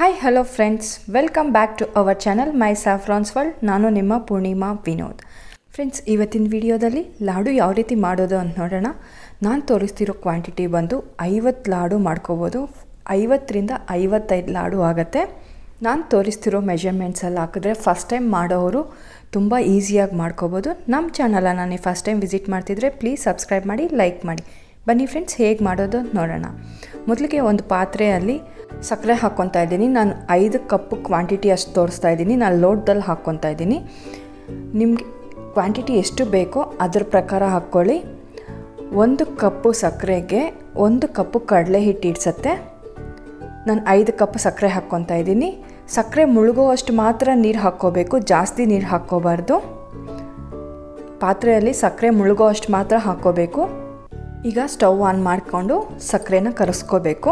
hi hello friends welcome back to our channel my saffrons world ನಾನು ನಿಮ್ಮ Purnima Vinod friends ಇವತ್ತಿನ ವಿಡಿಯೋದಲ್ಲಿ ಲಾಡು ಯಾವ ರೀತಿ ಮಾಡೋದು ಅಂತ ನೋಡೋಣ ನಾನು ತೋರಿಸ್ತಿರೋ ಕ್ವಾಂಟಿಟಿ ಬಂದು ಐವತ್ತು ಲಾಡು ಮಾಡ್ಕೋಬೋದು ಐವತ್ತರಿಂದ ಐವತ್ತೈದು ಲಾಡು ಆಗುತ್ತೆ ನಾನು ತೋರಿಸ್ತಿರೋ ಮೆಷರ್ಮೆಂಟ್ಸಲ್ಲಿ ಹಾಕಿದ್ರೆ ಫಸ್ಟ್ ಟೈಮ್ ಮಾಡೋರು ತುಂಬ ಈಸಿಯಾಗಿ ಮಾಡ್ಕೋಬೋದು ನಮ್ಮ ಚಾನಲನ್ನು ನೀವು ಫಸ್ಟ್ ಟೈಮ್ ವಿಸಿಟ್ ಮಾಡ್ತಿದ್ರೆ ಪ್ಲೀಸ್ ಸಬ್ಸ್ಕ್ರೈಬ್ ಮಾಡಿ ಲೈಕ್ ಮಾಡಿ ಬನ್ನಿ ಫ್ರೆಂಡ್ಸ್ ಹೇಗೆ ಮಾಡೋದು ಅಂತ ನೋಡೋಣ ಮೊದಲಿಗೆ ಒಂದು ಪಾತ್ರೆಯಲ್ಲಿ ಸಕ್ಕರೆ ಹಾಕ್ಕೊತಾ ಇದ್ದೀನಿ ನಾನು ಐದು ಕಪ್ಪು ಕ್ವಾಂಟಿಟಿ ಅಷ್ಟು ತೋರಿಸ್ತಾ ಇದ್ದೀನಿ ನಾನು ಲೋಟದಲ್ಲಿ ಹಾಕ್ಕೊತಾ ಇದ್ದೀನಿ ನಿಮಗೆ ಕ್ವಾಂಟಿಟಿ ಎಷ್ಟು ಬೇಕೋ ಅದ್ರ ಪ್ರಕಾರ ಹಾಕ್ಕೊಳ್ಳಿ ಒಂದು ಕಪ್ಪು ಸಕ್ಕರೆಗೆ ಒಂದು ಕಪ್ಪು ಕಡಲೆ ಹಿಟ್ಟು ಇಡ್ಸತ್ತೆ ನಾನು ಐದು ಕಪ್ ಸಕ್ಕರೆ ಹಾಕ್ಕೊತಾ ಇದ್ದೀನಿ ಸಕ್ಕರೆ ಮುಳುಗುವಷ್ಟು ಮಾತ್ರ ನೀರು ಹಾಕ್ಕೋಬೇಕು ಜಾಸ್ತಿ ನೀರು ಹಾಕ್ಕೋಬಾರ್ದು ಪಾತ್ರೆಯಲ್ಲಿ ಸಕ್ಕರೆ ಮುಳುಗುವಷ್ಟು ಮಾತ್ರ ಹಾಕ್ಕೋಬೇಕು ಈಗ ಸ್ಟವ್ ಆನ್ ಮಾಡಿಕೊಂಡು ಸಕ್ಕರೆನ ಕರೆಸ್ಕೋಬೇಕು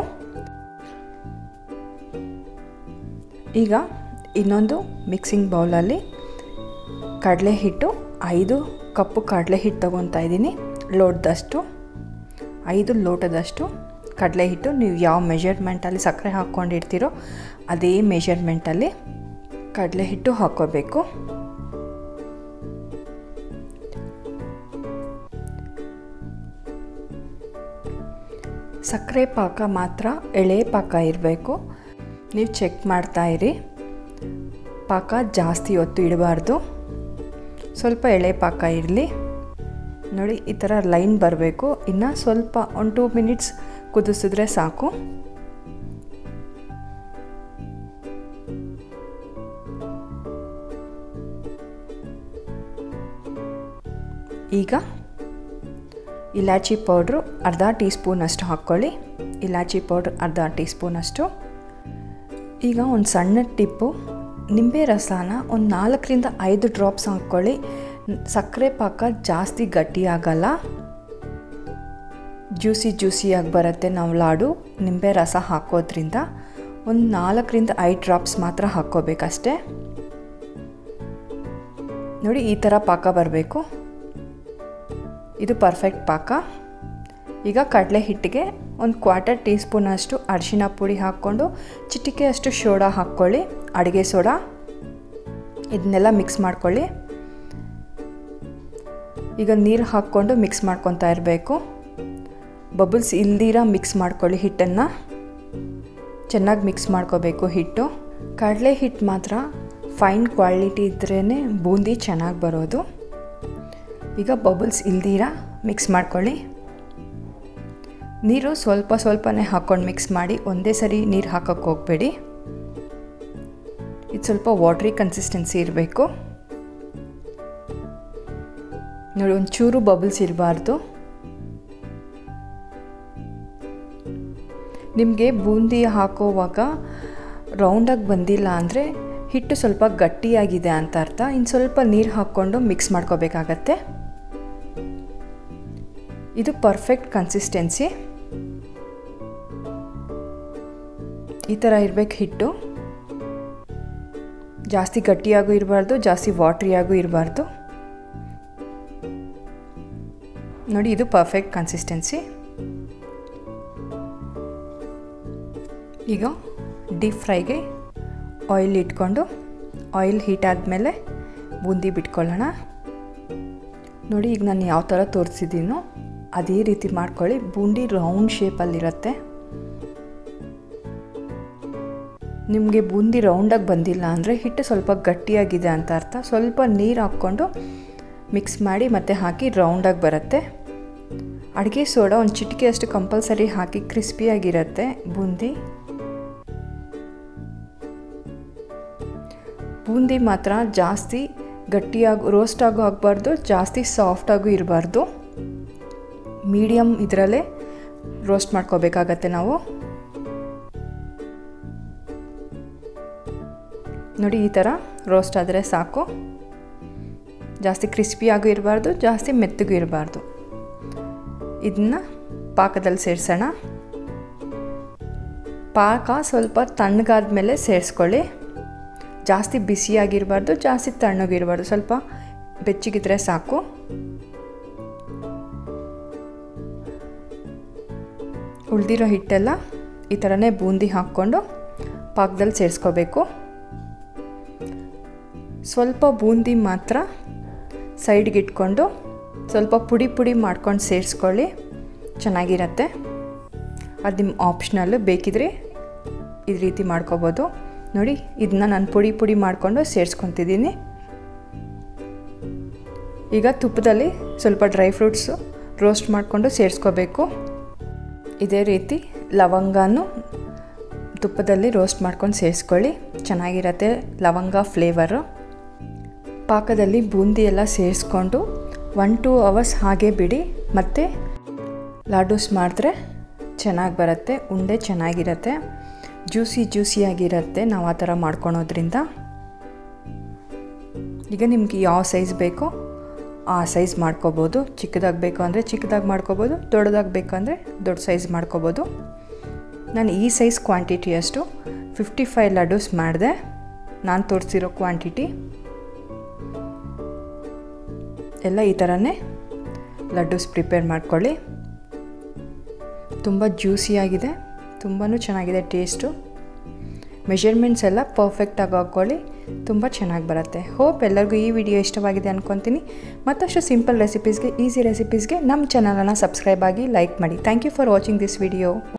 ಈಗ ಇನ್ನೊಂದು ಮಿಕ್ಸಿಂಗ್ ಬೌಲಲ್ಲಿ ಕಡಲೆ ಹಿಟ್ಟು ಐದು ಕಪ್ಪು ಕಡಲೆ ಹಿಟ್ಟು ತೊಗೊತಾ ಇದ್ದೀನಿ ಲೋಟದಷ್ಟು ಐದು ಲೋಟದಷ್ಟು ಕಡಲೆ ಹಿಟ್ಟು ನೀವು ಯಾವ ಮೆಷರ್ಮೆಂಟಲ್ಲಿ ಸಕ್ಕರೆ ಹಾಕ್ಕೊಂಡಿರ್ತೀರೋ ಅದೇ ಮೆಷರ್ಮೆಂಟಲ್ಲಿ ಕಡಲೆ ಹಿಟ್ಟು ಹಾಕ್ಕೋಬೇಕು ಸಕ್ಕರೆ ಪಾಕ ಮಾತ್ರ ಎಳೆ ಪಾಕ ಇರಬೇಕು ನೀವು ಚೆಕ್ ಮಾಡ್ತಾ ಇರಿ ಪಾಕ ಜಾಸ್ತಿ ಹೊತ್ತು ಇಡಬಾರ್ದು ಸ್ವಲ್ಪ ಎಳೆ ಪಾಕ ಇರಲಿ ನೋಡಿ ಈ ಥರ ಲೈನ್ ಬರಬೇಕು ಇನ್ನು ಸ್ವಲ್ಪ ಒಂದು ಟೂ ಮಿನಿಟ್ಸ್ ಕುದಿಸಿದ್ರೆ ಸಾಕು ಈಗ ಇಲಾಚಿ ಪೌಡ್ರು ಅರ್ಧ ಟೀ ಸ್ಪೂನಷ್ಟು ಹಾಕ್ಕೊಳ್ಳಿ ಇಲಾಚಿ ಪೌಡ್ರ್ ಅರ್ಧ ಟೀ ಸ್ಪೂನಷ್ಟು ಈಗ ಒಂದು ಸಣ್ಣ ಟಿಪ್ಪು ನಿಂಬೆ ರಸನ ಒಂದು ನಾಲ್ಕರಿಂದ ಐದು ಡ್ರಾಪ್ಸ್ ಹಾಕ್ಕೊಳ್ಳಿ ಸಕ್ಕರೆ ಪಾಕ ಜಾಸ್ತಿ ಗಟ್ಟಿಯಾಗಲ್ಲ ಜ್ಯೂಸಿ ಜ್ಯೂಸಿಯಾಗಿ ಬರುತ್ತೆ ನಾವು ಲಾಡು ನಿಂಬೆ ರಸ ಹಾಕೋದ್ರಿಂದ ಒಂದು ನಾಲ್ಕರಿಂದ ಐದು ಡ್ರಾಪ್ಸ್ ಮಾತ್ರ ಹಾಕ್ಕೋಬೇಕಷ್ಟೆ ನೋಡಿ ಈ ಥರ ಪಾಕ ಬರಬೇಕು ಇದು ಪರ್ಫೆಕ್ಟ್ ಪಾಕ ಈಗ ಕಡಲೆ ಹಿಟ್ಟಿಗೆ ಒಂದು ಕ್ವಾರ್ಟರ್ ಟೀ ಸ್ಪೂನಷ್ಟು ಅರಿಶಿನ ಪುಡಿ ಹಾಕ್ಕೊಂಡು ಚಿಟಿಕೆಯಷ್ಟು ಸೋಡಾ ಹಾಕ್ಕೊಳ್ಳಿ ಅಡುಗೆ ಸೋಡಾ ಇದನ್ನೆಲ್ಲ ಮಿಕ್ಸ್ ಮಾಡ್ಕೊಳ್ಳಿ ಈಗ ನೀರು ಹಾಕ್ಕೊಂಡು ಮಿಕ್ಸ್ ಮಾಡ್ಕೊತಾ ಇರಬೇಕು ಬಬಲ್ಸ್ ಇಲ್ದಿರ ಮಿಕ್ಸ್ ಮಾಡ್ಕೊಳ್ಳಿ ಹಿಟ್ಟನ್ನು ಚೆನ್ನಾಗಿ ಮಿಕ್ಸ್ ಮಾಡ್ಕೋಬೇಕು ಹಿಟ್ಟು ಕಡಲೆ ಹಿಟ್ಟು ಮಾತ್ರ ಫೈನ್ ಕ್ವಾಲಿಟಿ ಇದ್ರೇ ಬೂಂದಿ ಚೆನ್ನಾಗಿ ಬರೋದು ಈಗ ಬಬಲ್ಸ್ ಇಲ್ದಿರ ಮಿಕ್ಸ್ ಮಾಡ್ಕೊಳ್ಳಿ ನೀರು ಸ್ವಲ್ಪ ಸ್ವಲ್ಪನೇ ಹಾಕ್ಕೊಂಡು ಮಿಕ್ಸ್ ಮಾಡಿ ಒಂದೇ ಸರಿ ನೀರು ಹಾಕೋಕ್ಕೆ ಹೋಗಬೇಡಿ ಇದು ಸ್ವಲ್ಪ ವಾಟ್ರಿ ಕನ್ಸಿಸ್ಟೆನ್ಸಿ ಇರಬೇಕು ನೋಡಿ ಒಂಚೂರು ಬಬಲ್ಸ್ ಇರಬಾರ್ದು ನಿಮಗೆ ಬೂಂದಿ ಹಾಕೋವಾಗ ರೌಂಡಾಗಿ ಬಂದಿಲ್ಲ ಅಂದರೆ ಹಿಟ್ಟು ಸ್ವಲ್ಪ ಗಟ್ಟಿಯಾಗಿದೆ ಅಂತ ಅರ್ಥ ಇನ್ನು ಸ್ವಲ್ಪ ನೀರು ಹಾಕ್ಕೊಂಡು ಮಿಕ್ಸ್ ಮಾಡ್ಕೋಬೇಕಾಗತ್ತೆ ಇದು ಪರ್ಫೆಕ್ಟ್ ಕನ್ಸಿಸ್ಟೆನ್ಸಿ ಈ ಥರ ಇರಬೇಕು ಹಿಟ್ಟು ಜಾಸ್ತಿ ಗಟ್ಟಿಯಾಗೂ ಇರಬಾರ್ದು ಜಾಸ್ತಿ ವಾಟ್ರಿಯಾಗೂ ಇರಬಾರ್ದು ನೋಡಿ ಇದು ಪರ್ಫೆಕ್ಟ್ ಕನ್ಸಿಸ್ಟೆನ್ಸಿ ಈಗ ಡೀಪ್ ಫ್ರೈಗೆ ಆಯಿಲ್ ಇಟ್ಕೊಂಡು ಆಯಿಲ್ ಹೀಟ್ ಆದಮೇಲೆ ಬೂಂದಿ ಬಿಟ್ಕೊಳ್ಳೋಣ ನೋಡಿ ಈಗ ನಾನು ಯಾವ ಥರ ತೋರಿಸಿದ್ದೀನೋ ಅದೇ ರೀತಿ ಮಾಡ್ಕೊಳ್ಳಿ ಬೂಂದಿ ರೌಂಡ್ ಶೇಪಲ್ಲಿರುತ್ತೆ ನಿಮಗೆ ಬೂಂದಿ ರೌಂಡಾಗಿ ಬಂದಿಲ್ಲ ಅಂದರೆ ಹಿಟ್ಟು ಸ್ವಲ್ಪ ಗಟ್ಟಿಯಾಗಿದೆ ಅಂತ ಅರ್ಥ ಸ್ವಲ್ಪ ನೀರು ಹಾಕ್ಕೊಂಡು ಮಿಕ್ಸ್ ಮಾಡಿ ಮತ್ತೆ ಹಾಕಿ ರೌಂಡಾಗಿ ಬರುತ್ತೆ ಅಡುಗೆ ಸೋಡಾ ಒಂದು ಚಿಟಿಕೆ ಅಷ್ಟು ಕಂಪಲ್ಸರಿ ಹಾಕಿ ಕ್ರಿಸ್ಪಿಯಾಗಿರುತ್ತೆ ಬೂಂದಿ ಬೂಂದಿ ಮಾತ್ರ ಜಾಸ್ತಿ ಗಟ್ಟಿಯಾಗಿ ರೋಸ್ಟ್ ಆಗೋ ಆಗಬಾರ್ದು ಜಾಸ್ತಿ ಸಾಫ್ಟಾಗೂ ಇರಬಾರ್ದು ಮೀಡಿಯಮ್ ಇದರಲ್ಲೇ ರೋಸ್ಟ್ ಮಾಡ್ಕೋಬೇಕಾಗತ್ತೆ ನಾವು ನೋಡಿ ಈ ಥರ ರೋಸ್ಟ್ ಆದರೆ ಸಾಕು ಜಾಸ್ತಿ ಕ್ರಿಸ್ಪಿಯಾಗೂ ಇರಬಾರ್ದು ಜಾಸ್ತಿ ಮೆತ್ತಗೂ ಇರಬಾರ್ದು ಇದನ್ನ ಪಾಕದಲ್ಲಿ ಸೇರಿಸೋಣ ಪಾಕ ಸ್ವಲ್ಪ ತಣ್ಣಗಾದ ಮೇಲೆ ಸೇರಿಸ್ಕೊಳ್ಳಿ ಜಾಸ್ತಿ ಬಿಸಿಯಾಗಿರಬಾರ್ದು ಜಾಸ್ತಿ ತಣ್ಣಗಿರಬಾರ್ದು ಸ್ವಲ್ಪ ಬೆಚ್ಚಗಿದ್ರೆ ಸಾಕು ಉಳಿದಿರೋ ಹಿಟ್ಟೆಲ್ಲ ಈ ಥರನೇ ಬೂಂದಿ ಹಾಕ್ಕೊಂಡು ಪಾಕದಲ್ಲಿ ಸೇರಿಸ್ಕೋಬೇಕು ಸ್ವಲ್ಪ ಬೂಂದಿ ಮಾತ್ರ ಸೈಡ್ಗೆ ಇಟ್ಕೊಂಡು ಸ್ವಲ್ಪ ಪುಡಿ ಪುಡಿ ಮಾಡ್ಕೊಂಡು ಸೇರಿಸ್ಕೊಳ್ಳಿ ಚೆನ್ನಾಗಿರತ್ತೆ ಅದು ನಿಮ್ಮ ಆಪ್ಷನಲ್ಲು ಬೇಕಿದ್ರೆ ಈ ರೀತಿ ಮಾಡ್ಕೋಬೋದು ನೋಡಿ ಇದನ್ನ ನಾನು ಪುಡಿ ಪುಡಿ ಮಾಡಿಕೊಂಡು ಸೇರಿಸ್ಕೊತಿದ್ದೀನಿ ಈಗ ತುಪ್ಪದಲ್ಲಿ ಸ್ವಲ್ಪ ಡ್ರೈ ಫ್ರೂಟ್ಸು ರೋಸ್ಟ್ ಮಾಡಿಕೊಂಡು ಸೇರಿಸ್ಕೋಬೇಕು ಇದೇ ರೀತಿ ಲವಂಗನೂ ತುಪ್ಪದಲ್ಲಿ ರೋಸ್ಟ್ ಮಾಡ್ಕೊಂಡು ಸೇರಿಸ್ಕೊಳ್ಳಿ ಚೆನ್ನಾಗಿರತ್ತೆ ಲವಂಗ ಫ್ಲೇವರು ಪಾಕದಲ್ಲಿ ಬೂಂದಿ ಎಲ್ಲ ಸೇರಿಸ್ಕೊಂಡು ಒನ್ ಟೂ ಅವರ್ಸ್ ಹಾಗೆ ಬಿಡಿ ಮತ್ತು ಲಾಡೂಸ್ ಮಾಡಿದ್ರೆ ಚೆನ್ನಾಗಿ ಬರುತ್ತೆ ಉಂಡೆ ಚೆನ್ನಾಗಿರುತ್ತೆ ಜ್ಯೂಸಿ ಜ್ಯೂಸಿಯಾಗಿರುತ್ತೆ ನಾವು ಆ ಥರ ಮಾಡ್ಕೊಳೋದ್ರಿಂದ ಈಗ ನಿಮ್ಗೆ ಯಾವ ಸೈಜ್ ಬೇಕೋ ಆ ಸೈಜ್ ಮಾಡ್ಕೋಬೋದು ಚಿಕ್ಕದಾಗಿ ಬೇಕು ಅಂದರೆ ಚಿಕ್ಕದಾಗಿ ಮಾಡ್ಕೋಬೋದು ದೊಡ್ಡದಾಗಿ ಬೇಕು ಅಂದರೆ ದೊಡ್ಡ ಸೈಜ್ ಮಾಡ್ಕೋಬೋದು ನಾನು ಈ ಸೈಜ್ ಕ್ವಾಂಟಿಟಿಯಷ್ಟು ಫಿಫ್ಟಿ ಫೈವ್ ಲಡ್ಡೂಸ್ ಮಾಡಿದೆ ನಾನು ತೋರಿಸಿರೋ ಕ್ವಾಂಟಿಟಿ ಎಲ್ಲ ಈ ಥರನೇ ಲಡ್ಡೂಸ್ ಪ್ರಿಪೇರ್ ಮಾಡ್ಕೊಳ್ಳಿ ತುಂಬ ಜ್ಯೂಸಿಯಾಗಿದೆ ತುಂಬಾ ಚೆನ್ನಾಗಿದೆ ಟೇಸ್ಟು ಮೆಷರ್ಮೆಂಟ್ಸ್ ಎಲ್ಲ ಪರ್ಫೆಕ್ಟಾಗಿ ಹಾಕ್ಕೊಳ್ಳಿ ತುಂಬ ಚೆನ್ನಾಗಿ ಬರುತ್ತೆ ಹೋಪ್ ಎಲ್ಲರಿಗೂ ಈ ವಿಡಿಯೋ ಇಷ್ಟವಾಗಿದೆ ಅಂದ್ಕೊತೀನಿ ಮತ್ತಷ್ಟು ಸಿಂಪಲ್ ರೆಸಿಪೀಸ್ಗೆ ಈಸಿ ರೆಸಿಪೀಸ್ಗೆ ನಮ್ಮ ಚಾನಲನ್ನು ಸಬ್ಸ್ಕ್ರೈಬ್ ಆಗಿ ಲೈಕ್ ಮಾಡಿ thank you for watching this video